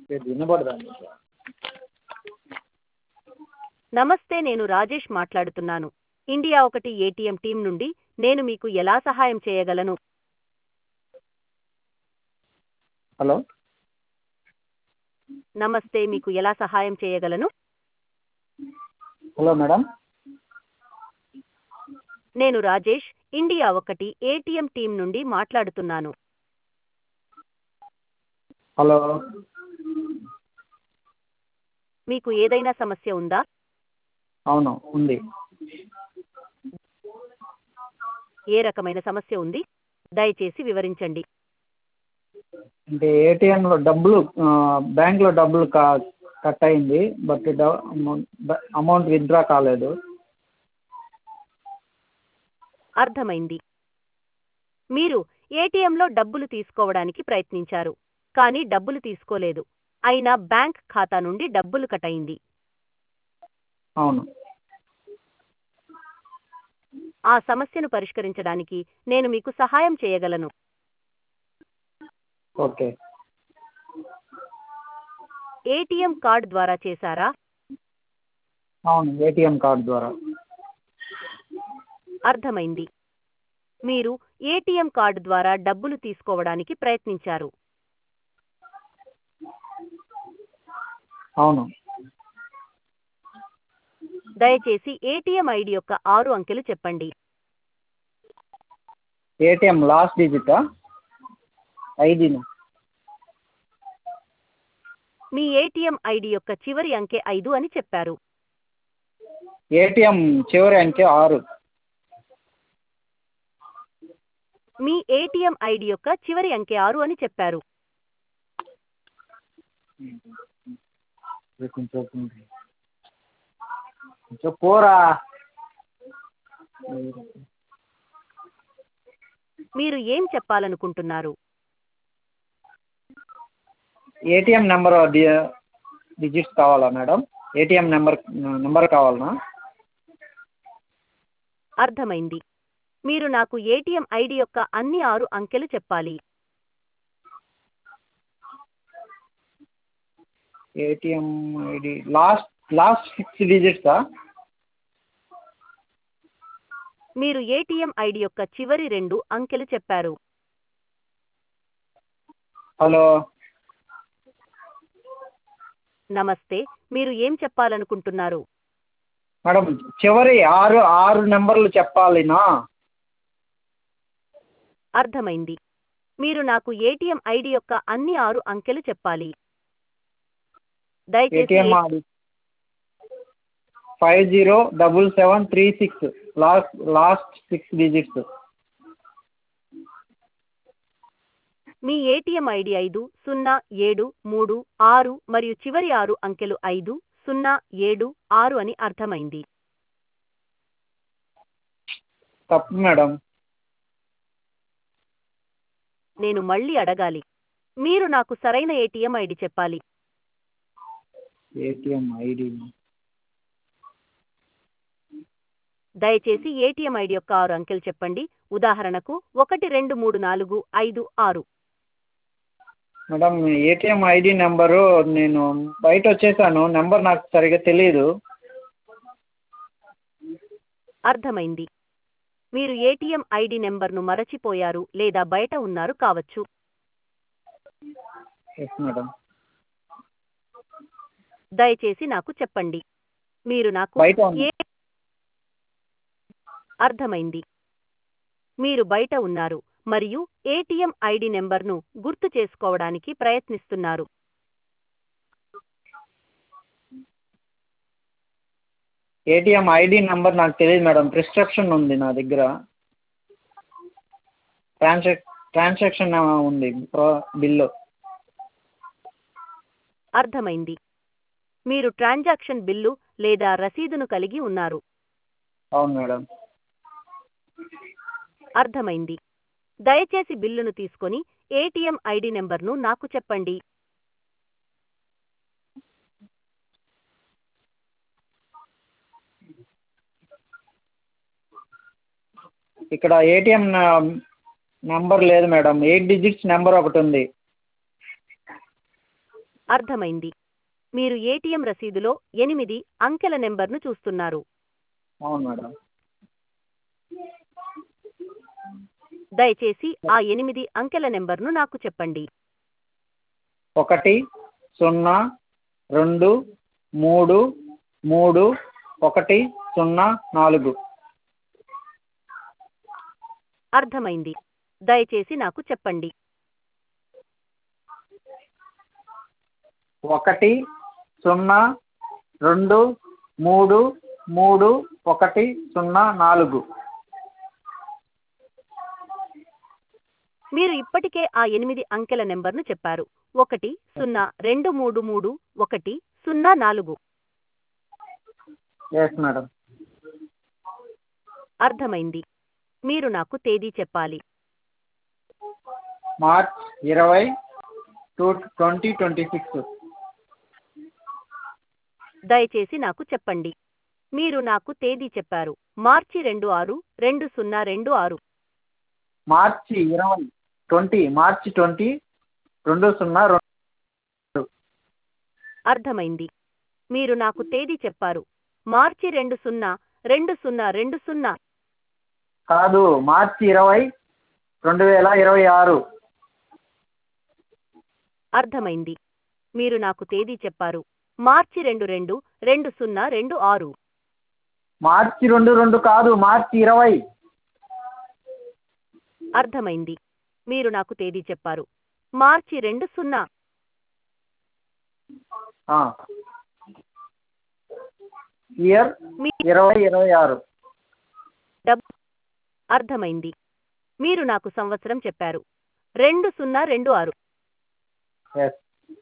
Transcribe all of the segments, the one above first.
వినపడదండి నమస్తే నేను రాజేష్ మాట్లాడుతున్నాను ఇండియా ఒకటి ఏటీఎం టీం నుండి నేను మీకు ఎలా సహాయం చేయగలను హలో నమస్తే మీకు ఎలా సహాయం చేయగలను హలో మేడం నేను రాజేష్ ఇండియా ఒకటి ఏటీఎం టీం నుండి మాట్లాడుతున్నాను హలో మీకు ఏదైనా సమస్య ఉందా అవును ఉంది ఏ రకమైన సమస్య ఉంది దయచేసి వివరించండి అంటే ఏటీఎంలో డబ్బులు ఆ, బ్యాంక్లో డబ్బులు కా కట్ అయింది బట్ డ- అమౌంట్ విత్డ్రా కాలేదు అర్థమైంది మీరు ఏటీఎంలో డబ్బులు తీసుకోవడానికి ప్రయత్నించారు కానీ డబ్బులు తీసుకోలేదు అయినా బ్యాంక్ ఖాతా నుండి డబ్బులు కట్ అయింది అవును ఆ సమస్యను పరిష్కరించడానికి నేను మీకు సహాయం చేయగలను ఓకే ఏటీఎం కార్డ్ ద్వారా చేశారా అవును ఏటీఎం కార్డ్ ద్వారా అర్థమైంది మీరు ఏటీఎం కార్డు ద్వారా డబ్బులు తీసుకోవడానికి ప్రయత్నించారు అవును దయచేసి ఏటీఎం ఐడి యొక్క ఆరు అంకెలు చెప్పండి ఏటీఎం లాస్ట్ డిజిటా ఐడినా మీ ఏటీఎం ఐడి యొక్క చివరి అంకె ఐదు అని చెప్పారు ఏటీఎం చివరి అంకె ఆరు మీ ఏటీఎం ఐడి యొక్క చివరి అంకె ఆరు అని చెప్పారు కొంచెం కొంచెం పోరా మీరు ఏం చెప్పాలనుకుంటున్నారు ఏటీఎం నెంబర్ డిజిట్స్ కావాలా మేడం ఏటీఎం నెంబర్ నెంబర్ కావాలనా అర్థమైంది మీరు నాకు ఏటీఎం ఐడి యొక్క అన్ని ఆరు అంకెలు చెప్పాలి ATM ID last last six డిజిట్సా మీరు ఏటీఎం ఐడి యొక్క చివరి రెండు అంకెలు చెప్పారు హలో నమస్తే మీరు ఏం చెప్పాలనుకుంటున్నారు మేడం చివరి ఆరు ఆరు నెంబర్లు చెప్పాలినా అర్థమైంది మీరు నాకు ఏటీఎం ఐడి యొక్క అన్ని ఆరు అంకెలు చెప్పాలి దయచేసి ATM ID five zero double seven three six last last six digits మీ ఏటీఎం ఐడి ఐదు సున్నా ఏడు మూడు ఆరు మరియు చివరి ఆరు అంకెలు ఐదు సున్నా ఏడు ఆరు అని అర్థమైంది తప్పు మేడం నేను మళ్ళీ అడగాలి మీరు నాకు సరైన ఏటీఎం ఐడి చెప్పాలి ఏటీఎం ఐడి దయచేసి ఏటీఎం ఐడి యొక్క ఆరు అంకెలు చెప్పండి ఉదాహరణకు ఒకటి రెండు మూడు నాలుగు ఐదు ఆరు మేడం ఏటీఎం ఐడి నెంబరు నేను బయట వచ్చేసాను నెంబర్ నాకు సరిగ్గా తెలియదు అర్థమైంది మీరు ఏటీఎం ఐడి నెంబర్ను మరచిపోయారు లేదా బయట ఉన్నారు కావచ్చు ఎస్ మేడం దయచేసి నాకు చెప్పండి మీరు నాకు బయట ఉన్నా. ఏ అర్థమైంది మీరు బయట ఉన్నారు మరియు ఏటీఎం ఐడి నెంబర్ను గుర్తు చేసుకోవడానికి ప్రయత్నిస్తున్నారు ఏటీఎం ఐడి నెంబర్ నాకు తెలియదు మేడం ప్రిస్క్రిప్షన్ ఉంది నా దగ్గర ట్రాన్సాక్ ట్రాన్సాక్షన్ ఉంది బిల్లు అర్థమైంది మీరు ట్రాన్సాక్షన్ బిల్లు లేదా రసీదును కలిగి ఉన్నారు అవును మేడం అర్థమైంది దయచేసి బిల్లును తీసుకొని ఏటీఎం ఐడి నెంబర్ను నాకు చెప్పండి ఇక్కడ ఏటీఎం నెంబర్ లేదు మేడం ఎయిట్ డిజిట్స్ నెంబర్ ఒకటి ఉంది అర్థమైంది మీరు ఏటీఎం రసీదులో ఎనిమిది అంకెల నెంబర్ను చూస్తున్నారు అవును మేడం దయచేసి ఆ ఎనిమిది అంకెల నెంబర్ను నాకు చెప్పండి ఒకటి సున్నా రెండు మూడు మూడు ఒకటి సున్నా నాలుగు అర్థమైంది దయచేసి నాకు చెప్పండి ఒకటి సున్నా రెండు మూడు మూడు ఒకటి సున్నా నాలుగు మీరు ఇప్పటికే ఆ ఎనిమిది అంకెల నెంబర్ను చెప్పారు ఒకటి సున్నా రెండు మూడు మూడు ఒకటి సున్నా నాలుగు ఎస్ మేడం అర్థమైంది మీరు నాకు తేదీ చెప్పాలి మార్చ్ ఇరవై టూ ట్వంటీ ట్వంటీ సిక్స్ దయచేసి నాకు చెప్పండి మీరు నాకు తేదీ చెప్పారు మార్చి రెండు ఆరు రెండు సున్నా రెండు ఆరు మార్చి ఇరవై ట్వంటీ మార్చి ట్వంటీ రెండు సున్నా రెండు అర్థమైంది మీరు నాకు తేదీ చెప్పారు మార్చి రెండు సున్నా రెండు సున్నా రెండు సున్నా కాదు మార్చి ఇరవై రెండు వేల ఇరవై ఆరు అర్థమైంది మీరు నాకు తేదీ చెప్పారు మార్చి రెండు రెండు రెండు సున్నా రెండు ఆరు మార్చి రెండు రెండు కాదు మార్చి ఇరవై అర్థమైంది మీరు నాకు తేదీ చెప్పారు మార్చి రెండు సున్నా ఇయర్ మీ ఇరవై ఇరవై ఆరు డబ్బు అర్థమైంది మీరు నాకు సంవత్సరం చెప్పారు రెండు సున్నా రెండు ఆరు ఎస్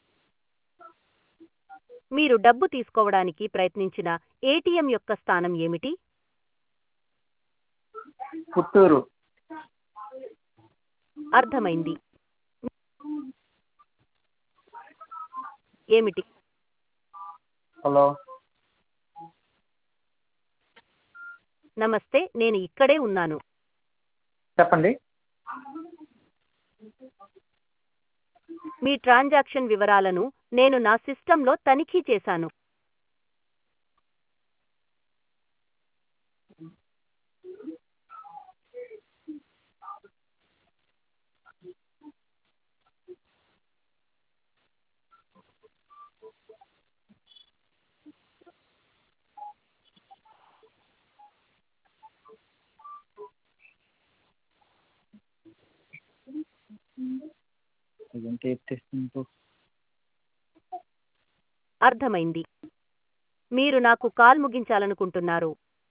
మీరు డబ్బు తీసుకోవడానికి ప్రయత్నించిన ఏటీఎం యొక్క స్థానం ఏమిటి పుత్తూరు అర్థమైంది ఏమిటి హలో నమస్తే నేను ఇక్కడే ఉన్నాను చెప్పండి మీ ట్రాన్సాక్షన్ వివరాలను నేను నా సిస్టంలో తనిఖీ చేశాను ఇదేంటి ఎత్తేస్తుంది అర్థమైంది మీరు నాకు కాల్ ముగించాలనుకుంటున్నారు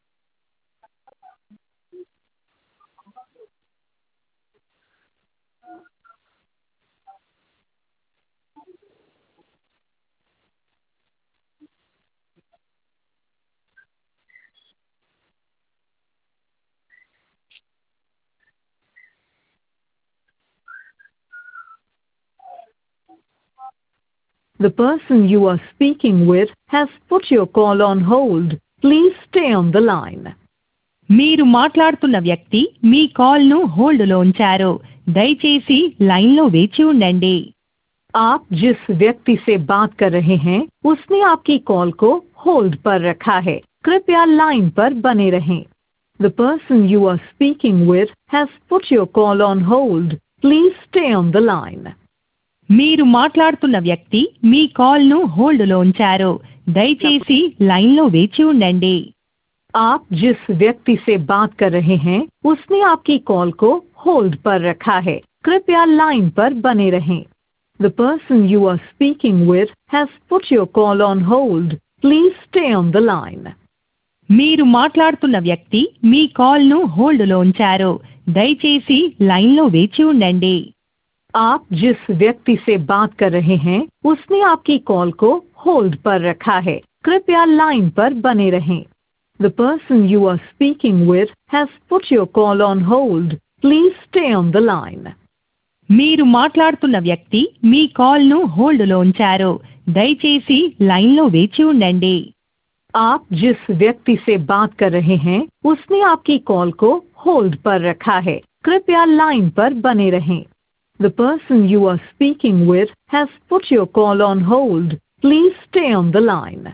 The person you are speaking with has put your call on hold. Please stay on the line. మీరు మాట్లాడుతున్న వ్యక్తి మీ కాల్ను హోల్డ్లో ఉంచారు దయచేసి లైన్లో వేచి ఉండండి आप जिस व्यक्ति से बात कर रहे हैं उसने आपकी कॉल को होल्ड पर रखा है कृपया लाइन पर बने रहें The person you are speaking with has put your call on hold. Please stay on the line. మీరు మాట్లాడుతున్న వ్యక్తి మీ కాల్ను హోల్డ్లో ఉంచారు దయచేసి లైన్లో వేచి ఉండండి आप जिस व्यक्ति से बात कर रहे हैं उसने आपकी कॉल को होल्ड पर रखा है कृपया लाइन पर बने रहें The person you are speaking with has put your call on hold. Please stay on the line. మీరు మాట్లాడుతున్న వ్యక్తి మీ కాల్ను హోల్డ్లో ఉంచారు దయచేసి లైన్లో వేచి ఉండండి आप जिस व्यक्ति से बात कर रहे हैं उसने आपकी कॉल को होल्ड पर रखा है कृपया लाइन पर बने रहें The person you are speaking with has put your call on hold. Please stay on the line. మీరు మాట్లాడుతున్న వ్యక్తి మీ కాల్ను హోల్డ్లో ఉంచారు దయచేసి లైన్లో వేచి ఉండండి आप जिस व्यक्ति से बात कर रहे हैं उसने आपकी कॉल को होल्ड पर रखा है कृपया लाइन पर बने रहें The person you are speaking with has put your call on hold. Please stay on the line.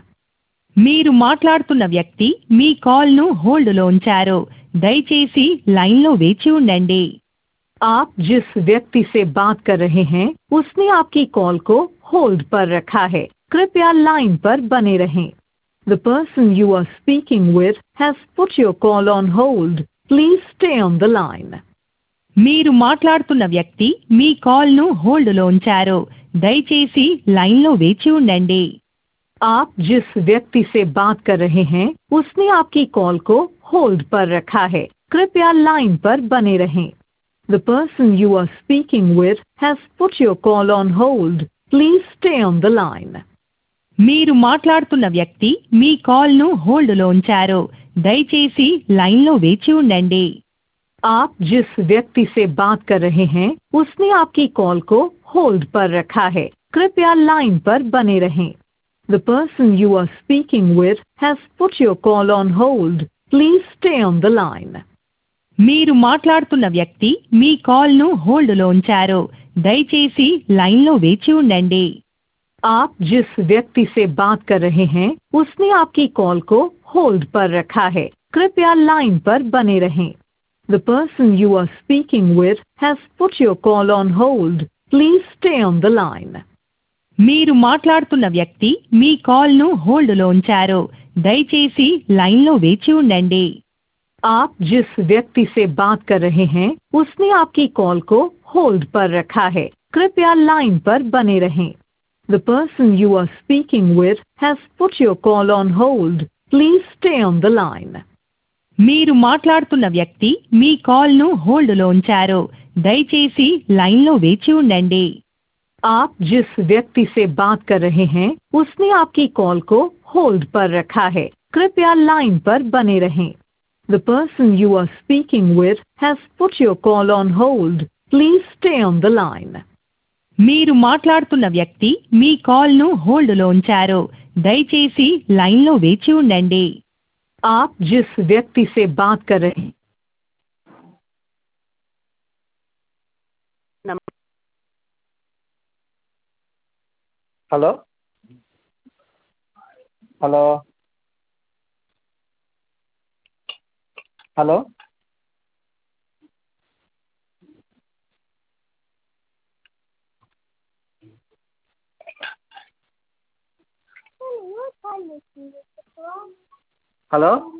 మీరు మాట్లాడుతున్న వ్యక్తి మీ కాల్ను హోల్డ్లో ఉంచారు దయచేసి లైన్లో వేచి ఉండండి आप जिस व्यक्ति से बात कर रहे हैं उसने आपकी कॉल को होल्ड पर रखा है कृपया लाइन पर बने रहें the person you are speaking with has put your call on hold please stay on the line మీరు మాట్లాడుతున్న వ్యక్తి మీ కాల్ను హోల్డ్లో ఉంచారు దయచేసి లైన్లో వేచి ఉండండి आप जिस व्यक्ति से बात कर रहे हैं उसने आपकी कॉल को होल्ड पर रखा है कृपया लाइन पर बने रहें the person you are speaking with has put your call on hold please stay on the line మీరు మాట్లాడుతున్న వ్యక్తి మీ కాల్ను హోల్డ్లో ఉంచారు దయచేసి లైన్లో వేచి ఉండండి आप जिस व्यक्ति से बात कर रहे हैं उसने आपकी कॉल को होल्ड पर रखा है कृपया लाइन पर बने रहें the person you are speaking with has put your call on hold please stay on the line మీరు మాట్లాడుతున్న వ్యక్తి మీ కాల్ను హోల్డ్లో ఉంచారు దయచేసి లైన్లో వేచి ఉండండి आप जिस व्यक्ति से बात कर रहे हैं उसने आपकी कॉल को होल्ड पर रखा है कृपया लाइन पर बने रहें the person you are speaking with has put your call on hold please stay on the line మీరు మాట్లాడుతున్న వ్యక్తి మీ కాల్ను హోల్డ్లో ఉంచారు దయచేసి లైన్లో వేచి ఉండండి आप जिस व्यक्ति से बात कर रहे हैं उसने आपकी कॉल को होल्ड पर रखा है कृपया लाइन पर बने रहें the person you are speaking with has put your call on hold please stay on the line మీరు మాట్లాడుతున్న వ్యక్తి మీ కాల్ను హోల్డ్లో ఉంచారు దయచేసి లైన్లో వేచి ఉండండి आप जिस व्यक्ति से बात कर रहे हैं उसने आपकी कॉल को होल्ड पर रखा है कृपया लाइन पर बने रहें the person you are speaking with has put your call on hold please stay on the line మీరు మాట్లాడుతున్న వ్యక్తి మీ కాల్ను హోల్డ్లో ఉంచారు దయచేసి లైన్లో వేచి ఉండండి आप जिस व्यक्ति से बात कर रहे हैं నమ- హలో హలో హలో హలో